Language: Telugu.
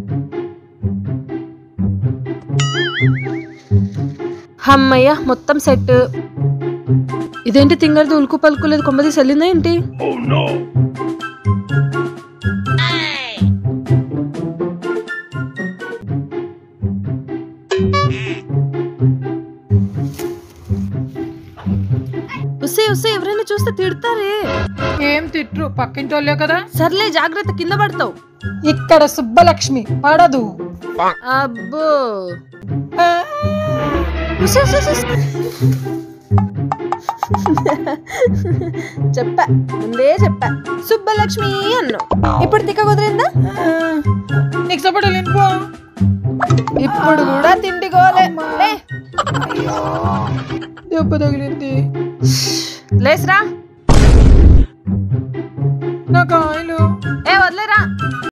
అమ్మయ్య మొత్తం సెట్ ఇదేంటి తింగరది ఉలుకు పలుకులేదు కొమ్మది సెల్లిందా ఏంటి ఉసే ఉసే ఎవరైనా చూస్తే తిడతారే ఏం తిట్రు పక్కింటి వాళ్ళే కదా సర్లే జాగ్రత్త కింద పడతావు ఇక్కడ సుబ్బలక్ష్మి పడదు అబ్బో ఉసే, ఉసే, ఉసే, ఉసే. చెప్పా ముందే చెప్పా సుబ్బలక్ష్మి అన్నావు ఇప్పుడు తిక్క కుదిరిందా నీకు సపోర్ట్ లేనిపో ఇప్పుడు కూడా తిండి గోలే లే. దెబ్బ తగిలింది లేసురా నా కాయలు